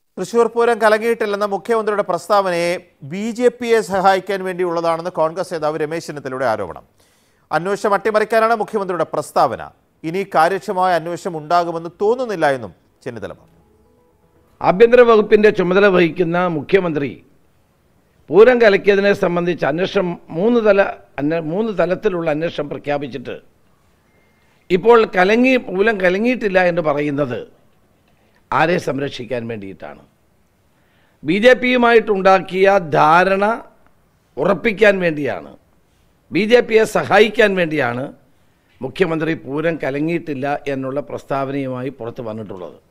തൃശൂർ പൂരം കലങ്ങിയിട്ടില്ലെന്ന മുഖ്യമന്ത്രിയുടെ പ്രസ്താവനയെ B J പിയെ സഹായിക്കാൻ വേണ്ടിയുള്ളതാണെന്ന് കോൺഗ്രസ് നേതാവ് രമേശ് ചെന്നിത്തലയുടെ ആരോപണം അന്വേഷണം അട്ടിമറിക്കാനാണ് മുഖ്യമന്ത്രിയുടെ പ്രസ്താവന ഇനി കാര്യക്ഷമമായ അന്വേഷണം ഉണ്ടാകുമെന്ന് തോന്നുന്നില്ല എന്നും ചെന്നിത്തല പറഞ്ഞു ആഭ്യന്തര വകുപ്പിന്റെ ചുമതല വഹിക്കുന്ന മുഖ്യമന്ത്രി പൂരം കലക്കിയതിനെ സംബന്ധിച്ച് അന്വേഷണം മൂന്ന് തല അന്വ- മൂന്ന് തലത്തിലുള്ള അന്വേഷണം പ്രഖ്യാപിച്ചിട്ട് ഇപ്പോൾ കലങ്ങി പൂരം കലങ്ങിയിട്ടില്ല എന്ന് പറയുന്നത് ആരെ സംരക്ഷിക്കാൻ വേണ്ടിയിട്ടാണ് ബി ജെ പിയുമായിട്ടുണ്ടാക്കിയ ധാരണ ഉറപ്പിക്കാൻ വേണ്ടിയാണ് ബി ജെ പിയെ സഹായിക്കാൻ വേണ്ടിയാണ് മുഖ്യമന്ത്രി പൂരം കലങ്ങിയിട്ടില്ല എന്നുള്ള പ്രസ്താവനയുമായി പുറത്തു വന്നിട്ടുള്ളത്